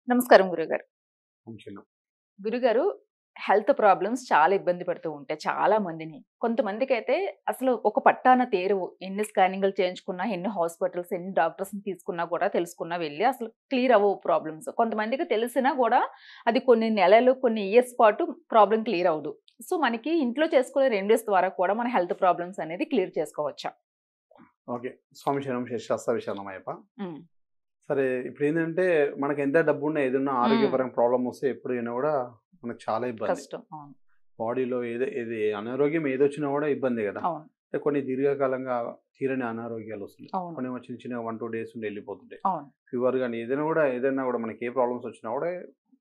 నమస్కారం గురుగారు చిన్న గురుగారు హెల్త్ ప్రాబ్లమ్స్ చాలా ఇబ్బంది పడుతూ ఉంటాయి చాలా మందిని కొంతమందికి అయితే అసలు ఒక పట్టాన తేరువు ఎన్ని స్కానింగ్లు చేయించుకున్నా ఎన్ని హాస్పిటల్స్ ఎన్ని డాక్టర్స్ తీసుకున్నా కూడా తెలుసుకున్నా వెళ్ళి అసలు క్లియర్ అవ్వవు ప్రాబ్లమ్స్ కొంతమందికి తెలిసినా కూడా అది కొన్ని నెలలు కొన్ని ఇయర్స్ పాటు ప్రాబ్లం క్లియర్ అవ్వదు సో మనకి ఇంట్లో చేసుకునే రెమెడీస్ ద్వారా కూడా మన హెల్త్ ప్రాబ్లమ్స్ అనేది క్లియర్ చేసుకోవచ్చా ఓకే స్వామి శరణం శేషాస్త విశాలమయ్యప్ప ఉమ్, సరే ఇప్పుడు ఏంటంటే మనకి ఎంత డబ్బు ఉన్నా ఏదన్నా ఆరోగ్యపరంగా ప్రాబ్లం వస్తే ఎప్పుడైనా కూడా మనకు చాలా ఇబ్బంది కష్టం అవును బాడీలో ఏదో ఏది అనారోగ్యం ఏదొచ్చినా కూడా ఇబ్బంది కదా అవును అంటే కొన్ని దీర్ఘకాలంగా తీరని అనారోగ్యాలు వస్తున్నాయి అవును కొన్ని ఏమో చిన్న చిన్న వన్ టూ డేస్ ఉండి వెళ్ళిపోతుంటాయి అవును ఫీవర్ కానీ ఏదైనా కూడా ఏదైనా కూడా మనకి ఏ ప్రాబ్లమ్స్ వచ్చినా కూడా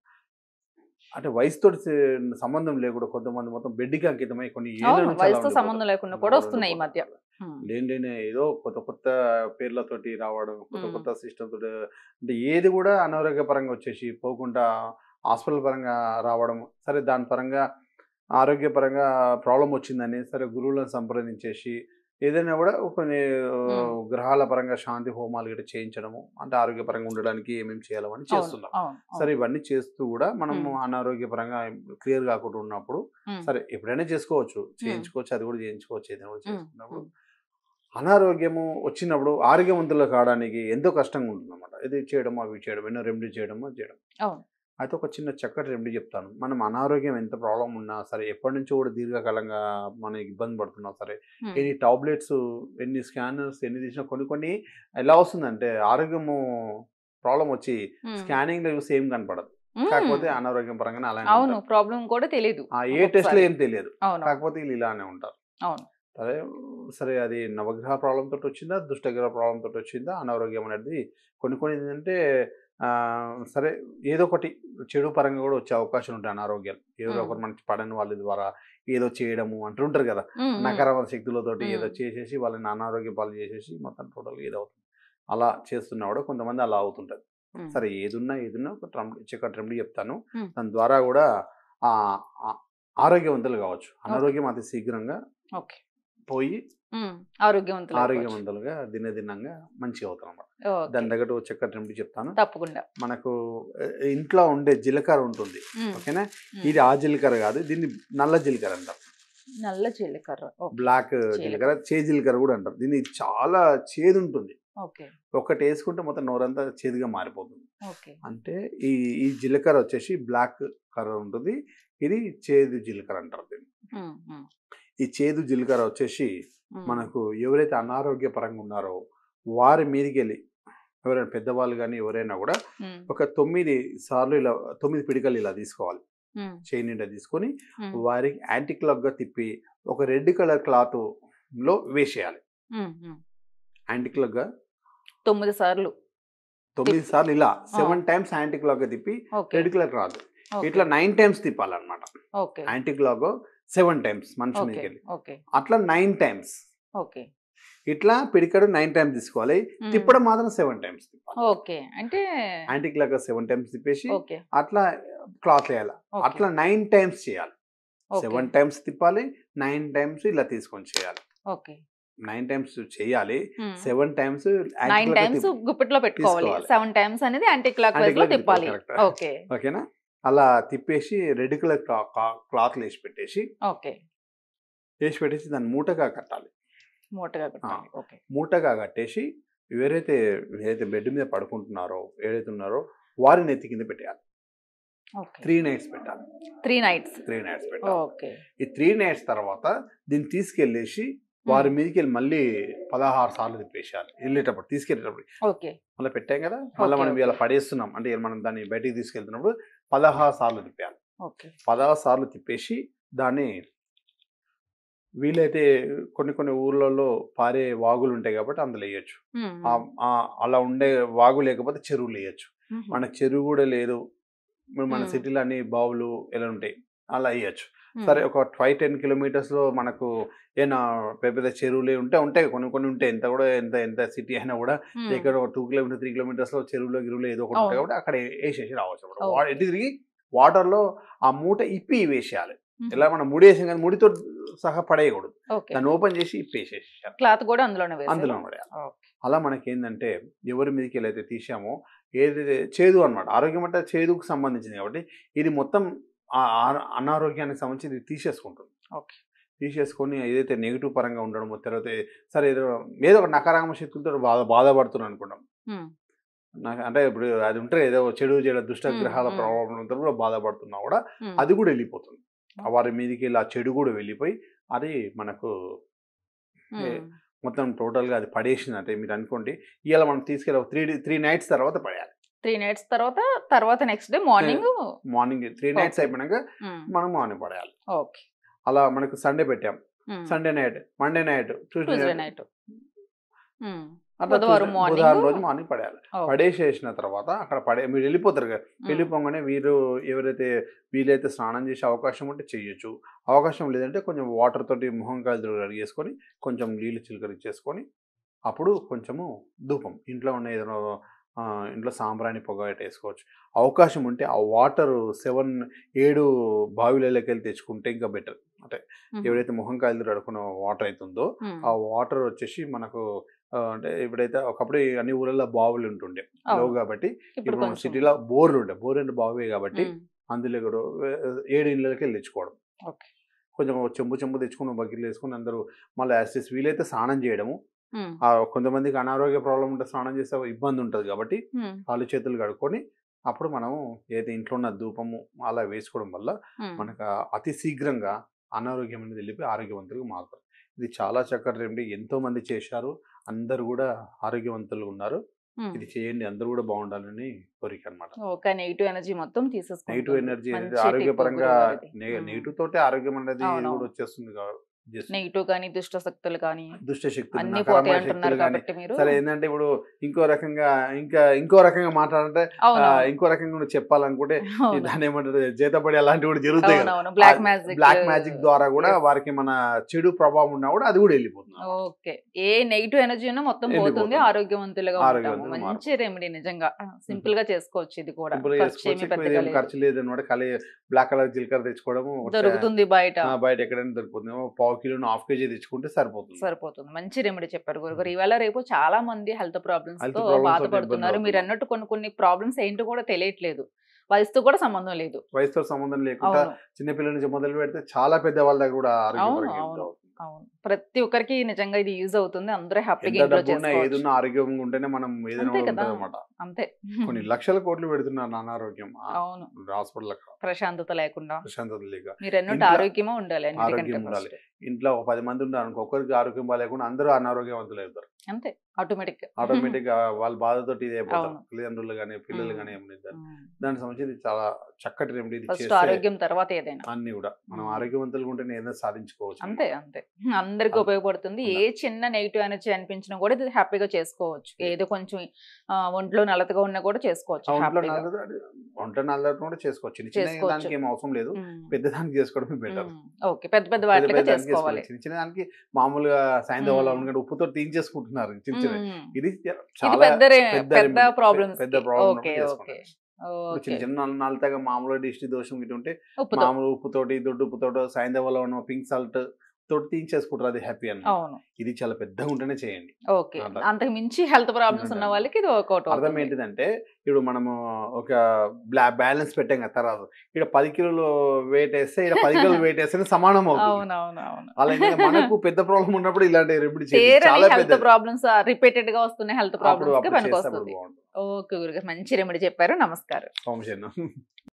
అంటే వయసుతో సంబంధం లేకుండా కొంతమంది మొత్తం బెడ్కి అంకితమై కొన్ని ఏళ్ళ అవును నుంచి అలా వయసుతో ఉండిపోతారు. సంబంధం లేకుండా కూడా వస్తున్నాయి ఈ మధ్య ఉమ్, లేని లేని ఏదో కొత్త కొత్త పేర్లతోటి రావడం కొత్త మ్మ్. కొత్త సిస్టమ్ తోటి అంటే ఏది కూడా అనారోగ్య పరంగా వచ్చేసి పోకుండా హాస్పిటల్ పరంగా రావడం సరే దాని పరంగా ఆరోగ్యపరంగా ప్రాబ్లం వచ్చిందని సరే గురువులను సంప్రదించేసి ఏదైనా కూడా కొన్ని ఆ, మ్మ్. గ్రహాల పరంగా శాంతి హోమాలు గిట్ట చేయించడము అంటే ఆరోగ్యపరంగా ఉండడానికి ఏమేమి చేయాలని అవును చేస్తున్నాం అవును సరే అవును. ఇవన్నీ చేస్తూ కూడా మనం మ్మ్. అనారోగ్యపరంగా క్లియర్ కాకుండా ఉన్నప్పుడు ఉమ్, సరే ఎప్పుడైనా చేసుకోవచ్చు చేయించుకోవచ్చు అది కూడా చేయించుకోవచ్చు ఏదైనా కూడా మ్మ్. చేసుకున్నప్పుడు మ్మ్. అనారోగ్యము వచ్చినప్పుడు ఆరోగ్యవంతులు కావడానికి ఎంతో కష్టంగా ఉంటుంది అనమాట ఇది చేయడం అవి చేయడం ఎన్నో రెమెడీ చేయడం అది చేయడం అవును. అయితే ఒక చిన్న చక్కటి రెమెడీ చెప్తాను మనం అనారోగ్యం ఎంత ప్రాబ్లం ఉన్నా సరే ఎప్పటి నుంచో కూడా దీర్ఘకాలంగా మనం ఇబ్బంది పడుతున్నా సరే ఉమ్, ఎన్ని టాబ్లెట్స్ ఎన్ని స్కానర్స్ ఎన్ని తీసినా కొన్ని కొన్ని ఎలా వస్తుందంటే ఆరోగ్యము ప్రాబ్లం వచ్చి ఉమ్, స్కానింగ్ లో చూసి ఏం కనపడదు ఉమ్, కాకపోతే అనారోగ్యం పరంగా అలానే అవును ఉంటారు. ప్రాబ్లం కూడా తెలియదు ఆ ఏ టెస్ట్ లో ఏం తెలియదు అవును కాకపోతే వీళ్ళు ఇలానే ఉంటారు అవును సరే సరే అది నవగ్రహ ప్రాబ్లం తోటి వచ్చిందా దుష్టగ్రహ ప్రాబ్లం తోటి వచ్చిందా అనారోగ్యం అనేది కొన్ని కొన్ని ఏంటంటే ఆ, సరే ఏదో ఒకటి చెడు పరంగా కూడా వచ్చే అవకాశాలు ఉంటాయి అనారోగ్యాలు ఏదో మ్మ్. ఒకటి మనకి పడని వాళ్ళ ద్వారా ఏదో చేయడము అంటుంటారు కదా ఉమ్, ఉమ్, నకరమ శక్తులతోటి ఏదో మ్మ్. చేసేసి వాళ్ళని అనారోగ్య పాలు చేసేసి మొత్తం టోటల్గా ఏదో అవుతుంది అలా చేస్తున్నా కూడా కొంతమంది అలా అవుతుంటుంది ఉమ్, సరే ఏదున్నా ఏదున్నా ఒక ట్రం చిక్కటి రెమెడీ చెప్తాను మ్మ్. దాని ద్వారా కూడా ఆ ఆ ఆరోగ్యవంతులు కావచ్చు అనారోగ్యం అతి శీఘ్రంగా ఓకే పోయి ఉమ్, ఆరోగ్యవంతులు అయిపోవచ్చు. ఆరోగ్యవంతులుగా దినదినంగా మంచిగా అవుతాం అన్నమాట ఓకే, దాని తగ్గట్టు ఒక చక్కటి రెమెడీ చెప్తాను తప్పకుండా మనకు ఆ, ఇంట్లో ఉండే జీలకర్ర ఉంటుంది ఉమ్, ఓకేనా ఉమ్, ఇది ఆ జీలకర్ర కాదు దీన్ని నల్ల జీలకర్ర అంటారు నల్ల జీలకర్ర ఓకే, బ్లాక్ జీలకర్ర చే జీలకర్ర కూడా అంటారు దీన్ని చాలా చేదు ఉంటుంది ఓకే ఒకటి వేసుకుంటే మొత్తం నోరంతా చేదుగా మారిపోతుంది ఓకే అంటే ఈ ఈ జీలకర్ర వచ్చేసి బ్లాక్ కర్ర ఉంటుంది ఇది చేదు జీలకర్ర అంటారు దీన్ని ఉమ్, ఉమ్, ఈ చేదు జీలకర్ర వచ్చేసి ఉమ్, మనకు ఎవరైతే అనారోగ్య పరంగా ఉన్నారో వారి మీదకి వెళ్ళి ఎవరైనా పెద్దవాళ్ళు కానీ ఎవరైనా కూడా ఉమ్, ఒక తొమ్మిది సార్లు ఇలా తొమ్మిది పిడికలు ఇలా తీసుకోవాలి ఉమ్, చేయి నిండా తీసుకొని ఉమ్, వారికి యాంటీ గా తిప్పి ఒక రెడ్ కలర్ క్లాత్ లో వేసేయాలి ఉమ్, ఉమ్. యాంటీ గా తొమ్మిది సార్లు తొమ్మిది సార్లు ఇలా సెవెన్ టైమ్స్ యాంటీ గా తిప్పి okay red colour cloth okay, ఇట్లా నైన్ టైమ్స్ తిప్పాలన్నమాట okay anti clock seven times మనిషి ఓకే మీదకి వెళ్ళి ఓకే అట్లా నైన్ టైమ్స్ ఓకే ఇట్లా పిడికడు నైన్ టైమ్స్ తీసుకోవాలి ఉమ్, తిప్పడం మాత్రం సెవెన్ టైమ్స్ తిప్పాలి ఓకే అంటే యాంటీ క్లాక్ సెవెన్ టైమ్స్ తిప్పేసి ఓకే అట్లా క్లాత్ వేయాలి ఓకే, అట్లా నైన్ టైమ్స్ చేయాలి ఓకే, సెవెన్ టైమ్స్ తిప్పాలి నైన్ టైమ్స్ ఇలా తీసుకొని చేయాలి ఓకే నైన్ టైమ్స్ చేయాలి ఉమ్. సెవెన్ టైమ్స్ నైన్ టైమ్స్ గుప్పిట్లో పెట్టుకోవాలి తీసుకోవాలి. సెవెన్ టైమ్స్ అనేది యాంటీ క్లాక్ వైజ్ లో Anti-clockwise తిప్పాలి correct. ఓకే ఓకేనా అలా తిప్పేసి రెడ్ కలర్ క్లాత్ వేసి పెట్టేసి ఓకే వేసి పెట్టేసి దాన్ని మూటగా కట్టాలి మూటగా పెట్టాలి ఓకే మూటగా కట్టేసి ఎవరైతే ఏదైతే బెడ్ మీద పడుకుంటున్నారో ఏదైతే ఉన్నారో వారి నెత్తి కింద పెట్టేయాలి ఓకే త్రీ నైట్స్ పెట్టాలి త్రీ నైట్స్ త్రీ నైట్స్ పెట్టాలి ఓకే ఈ త్రీ నైట్స్ తర్వాత దీన్ని తీసుకెళ్ళేసి వారి మీదకి వెళ్ళి మళ్ళీ పదహారు సార్లు తిప్పేసేయాలి వెళ్ళేటప్పుడు తీసుకెళ్ళేటప్పుడు ఓకే మళ్ళీ పెట్టాం కదా మళ్ళీ Okay, మనం okay. ఇలా పడేస్తున్నాం అంటే మనం దాన్ని బయటికి తీసుకెళ్తున్నప్పుడు పదహారు సార్లు తిప్పాలి ఓకే పదహారు సార్లు తిప్పేసి దాన్ని వీలైతే కొన్ని కొన్ని ఊర్లలో పారే వాగులు ఉంటాయి కాబట్టి అందులో వేయచ్చు ఉమ్, ఆ- ఆ- అలా ఉండే వాగు లేకపోతే చెరువులు వేయచ్చు ఉమ్, మన చెరువు కూడా లేదు మరి మన మ్మ్. సిటీలో అన్ని బావులు ఎలా ఉంటాయి అలా వేయచ్చు ఉమ్, సరే ఒక ఫైవ్ టెన్ కిలోమీటర్స్ లో మనకు ఏనా పెద్ద పెద్ద చెరువులు ఉంటే ఉంటాయి కొన్ని కొన్ని ఉంటాయి ఎంత కూడా ఎంత ఎంత సిటీ అయినా కూడా ఉమ్, ఇక్కడ ఒక టూ కిలోమీటర్ త్రీ కిలోమీటర్స్ లో చెరువులో గిరువులో ఏదో ఒకటి ఉంటాయి అవును. కాబట్టి అక్కడ వేసేసి రావచ్చు అప్పుడు ఓకే. వా- ఎటు తిరిగి వాటర్ లో ఆ మూట ఇప్పి వేసేయాలి ఉమ్, ఇలా మనం ముడేసాం కానీ ముడితో సహా పడేయకూడదు ఓకే దాన్ని ఓపెన్ చేసి ఇప్పేసేసి క్లాత్ కూడా అందులోనే వేసి అందులో పడేయాలి ఓకే అలా మనకేందంటే ఎవరి మీదకి వెళ్ళైతే తీసామో ఏదైతే చేదు అన్నమాట ఆరోగ్యం అంటే చేదుకు సంబంధించింది కాబట్టి ఇది మొత్తం ఆ ఆ- అనారోగ్యానికి సంబంధించి ఇది తీసేసుకుంటుంది ఓకే తీసేసుకొని ఏదైతే నెగిటివ్ పరంగా ఉండడమో తర్వాత సరే ఏదో ఏదో ఒక నకారాత్మక శక్తులతో బాధ బాధపడుతున్నాను అనుకున్నాం ఉమ్, నాకు అంటే ఇప్పుడు అది ఉంటే ఏదో చెడు చెడు దుష్ట మ్మ్, గ్రహాల మ్మ్. ప్రభావంతో కూడా బాధపడుతున్నా కూడా ఉమ్, అది కూడా వెళ్ళిపోతుంది వారి మీదకి వెళ్ళి ఆ చెడు కూడా వెళ్ళిపోయి అది మనకు ఉమ్, మొత్తం టోటల్గా అది పడేసింది అంటే మీరు అనుకోండి ఇవాళ మనం తీసుకెళ్ళి త్రీ త్రీ నైట్స్ తర్వాత పడేయాలి త్రీ నైట్స్ తర్వాత తర్వాత next day morning morning three nights Okay. అయిపోయినాక మనం మార్నింగ్ పడేయాలి ఓకే అలా మనకు సండే పెట్టాం Sunday night Monday night Tuesday Tuesday night అట్లా బుధవారం Tuesday- morning. బుధవారం రోజు మార్నింగ్ పడేయాలి పడేసేసిన తర్వాత అక్కడ పడే మీరు వెళ్ళిపోతారు కదా వెళ్ళిపోగానే వీరు ఎవరైతే వీలైతే స్నానం చేసే అవకాశం ఉంటే చేయొచ్చు అవకాశం లేదంటే కొంచెం వాటర్ తోటి మొహం కాలు కడిగేసుకొని కొంచెం నీళ్ళు చిలకరించేసుకొని అప్పుడు కొంచెము ధూపం ఇంట్లో ఉన్న ఏదైనా ఆ, ఇంట్లో సాంబ్రాణి పొగ ఇట్ట వేసుకోవచ్చు అవకాశం ఉంటే ఆ వాటర్ సెవెన్ ఏడు బావిలలోకి వెళ్ళి తెచ్చుకుంటే ఇంకా బెటర్ అంటే ఎవరైతే మొహం కాయలు కడుకున్న వాటర్ అవుతుందో ఆ వాటర్ వచ్చేసి మనకు ఆ, అంటే ఇప్పుడైతే ఒకప్పుడు ఈ అన్ని ఊళ్ళల్లో బావులు ఉంటుండే అవును. లోవు కాబట్టి ఇప్పుడు ఇప్పుడు మన కొంచెం సిటీలో బోర్లు ఉండే బోర్ అంటే బావే కాబట్టి ఉమ్, అందులో కూడా వే- ఏడు ఇళ్ళకి వెళ్ళి తెచ్చుకోవడం ఓకే కొంచెం ఒక చెంబు చెంబు తెచ్చుకుని బకెట్లు వేసుకుని అందరూ మళ్ళీ యాసిస్ వీలైతే స్నానం చేయడము ఉమ్, ఆ కొంతమందికి అనారోగ్య ప్రాబ్లం ఉంటే స్నానం చేస్తే ఇబ్బంది ఉంటుంది కాబట్టి ఉమ్, కాళ్ళు చేతులు కడుక్కొని అప్పుడు మనము ఏదైతే ఇంట్లో ఉన్న ధూపము అలా వేసుకోవడం వల్ల ఉమ్. మనకు ఆ అతి శీఘ్రంగా అనారోగ్యం అనేది వెళ్ళిపోయి ఆరోగ్యవంతులుగా మారుతారు ఇది చాలా చక్కటి రెమెడీ ఎంతో మంది చేశారు అందరు కూడా ఆరోగ్యవంతులు ఉన్నారు ఉమ్. ఇది చేయండి అందరూ కూడా బాగుండాలని కోరిక అనమాట ఓకే నెగిటివ్ ఎనర్జీ మొత్తం తీసేసుకుంటుంది నెగిటివ్ ఎనర్జీ మంచి అనేది ఆరోగ్యపరంగా tip గురుగారిది. ఉమ్. నెగిటివ్ తోటే ఆరోగ్యం అనేది ఇది అవునవును. కూడా వచ్చేస్తుంది కా- చేస్తుంది. నెగిటివ్ కానీ దుష్ట శక్తులు కానీ దుష్ట శక్తులు అన్ని నకారాత్మక పోతాయి అంటున్నారు శక్తులు కానీ కాబట్టి మీరు సరే ఏంటంటే ఇప్పుడు ఇంకో రకంగా ఇంకా ఇంకో రకంగా మాట్లాడంటే అవును ఆ, ఇంకో రకంగా కూడా చెప్పాలనుకుంటే ఈ అవును. దాన్ని ఏమంటారు చేతపడి అలాంటివి కూడా జరుగుతాయి కదా అవునవును బ్లాక్ మ్యాజిక్ బ్లాక్ మ్యాజిక్ ద్వారా కూడా yes. వారికి మన చెడు ప్రభావం ఉన్నా కూడా అది కూడా వెళ్ళిపోతుంది ఓకే ఏ నెగిటివ్ ఎనర్జీ ఉన్నా మొత్తం పోతుంది వెళ్ళిపోతుంది. ఆరోగ్యవంతులుగా ఉంటాము ఆరోగ్యవంతులుగా మంచి రెమెడీ నిజంగా సింపుల్ గా చేసుకోవచ్చు ఇది కూడా సింపుల్ గా ఖర్చు చేసుకోవచ్చు ఏమీ ఎక్కువ పెద్దగా ఏం లేదు. ఖర్చు లేదు అనమాట ఖాళీ బ్లాక్ కలర్ జీలకర్ర తెచ్చుకోవడము ఒక దొరుకుతుంది బయట ఆ, బయట ఎక్కడైనా దొరుకుతుంది ఓ పావు కిలో హాఫ్ కేజీ తెచ్చుకుంటే సరిపోతుంది సరిపోతుంది మంచి రెమెడీ చెప్పారు గురుగారు ఇవాళ రేపు చాలా మంది హెల్త్ ప్రాబ్లమ్స్ Health తో problems తోటి బాధపడుతున్నారు ఇబ్బంది మీరు అన్నట్టు కొన్ని కొన్ని ప్రాబ్లమ్స్ ఏంటో కూడా తెలియట్లేదు వయసుతో కూడా సంబంధం లేదు వయసుతో సంబంధం లేకుండా అవును చిన్నపిల్లల నుంచి మొదలు పెడితే చాలా పెద్ద వాళ్ళ దగ్గర కూడా ఆరోగ్యపరంగా అవును, యూజ్ అవును. అవుతుంది. అవును ప్రతి ఒక్కరికి నిజంగా ఇది యూజ్ అవుతుంది అందరూ హ్యాపీగా ఎంత ఇంట్లో డబ్బు ఉన్నా చేసుకోవచ్చు ఏదున్నా ఆరోగ్యంగా ఉంటేనే మనం ఏదైనా అంతే కూడా కదా. ఉంటుంది అనమాట అంతే కొన్ని లక్షల కోట్లు పెడుతున్నారు అనారోగ్యం అవును హాస్పిటల్ ప్రశాంతత లేకుండా ప్రశాంతత లేక మీరు అన్నట్టు ఇంట్లో ఆరోగ్యమా ఉండాలి అన్నిటికంటే ఆరోగ్యం ఉండాలి. first. ఇంట్లో ఒక పది మంది ఉన్నారు అనుకో ఒక్కరికి ఆరోగ్యం బాగాలేకుండా అందరూ అనారోగ్యవంతులు అవుతారు అంతే ఆటోమేటిక్ ఆటోమేటిక్ గా వాళ్ళ బాధతోటి ఇదే అయిపోతారు అవును. తల్లిదండ్రులు కానీ పిల్లలు ఉమ్. కానీ ఏమైనా దానికి సంబంధించి ఇది చాలా చక్కటి రెమెడీ ఇది ఫస్ట్ చేస్తే ఆరోగ్యం తర్వాత ఏదైనా అన్ని కూడా మనం ఉమ్. ఆరోగ్యవంతులుగా ఉంటే ఏదైనా సాధించుకోవచ్చు అంతే అంతే అందరికి అం- ఉపయోగపడుతుంది ఏ చిన్న నెగిటివ్ ఎనర్జీ అనిపించినా కూడా ఇది హ్యాపీగా చేసుకోవచ్చు ఏదో కొంచెం ఆ, ఒంట్లో నలతగా ఉన్నా కూడా చేసుకోవచ్చు ఆ ఒంట్లో హ్యాపీగా. నల్లది వంట నల్లది కూడా చేసుకోవచ్చు చిన్న చిన్న చేసుకోవచ్చు. దానికి ఏం అవసరం లేదు ఉమ్. పెద్ద దానికి చేసుకోవడమే బెటర్ ఉమ్. ఓకే పెద్ద పెద్ద వాటిగా చేసుకోవాలి చిన్న చిన్న దానికి మామూలుగా సాయంత్రం ఉమ్. వాళ్ళ ఉప్పుతో తీయించేసుకుంటున్నారు చిన్న చిన్న ఉమ్. ఇది ఇది చాలా పెద్ద రే- పెద్ద పెద్ద remedy. ప్రాబ్లమ్స్ పెద్ద ప్రాబ్లం ఓకే ఓకే ఇప్పుడు చిన్న ఓకే చిన్న నల్లతగా మామూలుగా దిష్టి దోషం ఇటు ఉంటే ఉప్పుతో మామూలు ఉప్పుతోటి దొడ్డు ఉప్పుతోటి సాయంత్రం వల్ల ఉన్న పింక్ సాల్ట్ తోటి తీయించేసుకుంటారు అది హ్యాపీ అన్న అవును ఇది చాలా పెద్దగా ఉంటేనే చేయండి ఓకే అట్లా. అంతకు మించి హెల్త్ ప్రాబ్లమ్స్ ఉన్న ఉండాలి. వాళ్ళకి ఇది వర్కౌట్ అర్థం ఏంటిదంటే ఇప్పుడు మనము ఒక బ్లా బ్యాలెన్స్ పెట్టాం కదా తర్వాత ఇక్కడ పది కిలోలు వెయిట్ వేస్తే ఇక్కడ పది కిలోలు వెయిట్ వేస్తే సమానం అవుతుంది అవును అవును అవును అలాగే మనకు పెద్ద ప్రాబ్లం ఉన్నప్పుడు ఇలాంటి రెమెడీ చేయాలి తీరని చాలా హెల్త్ పెద్ద ప్రాబ్లమ్స్ రిపీటెడ్ గా వస్తున్న హెల్త్ అప్పుడు ప్రాబ్లమ్స్ కి అప్పుడు పనికి చేస్తే అప్పుడు వస్తుంది బాగుంటుంది ఓకే గురుగారు మంచి రెమెడీ చెప్పారు నమస్కారం సోమశేన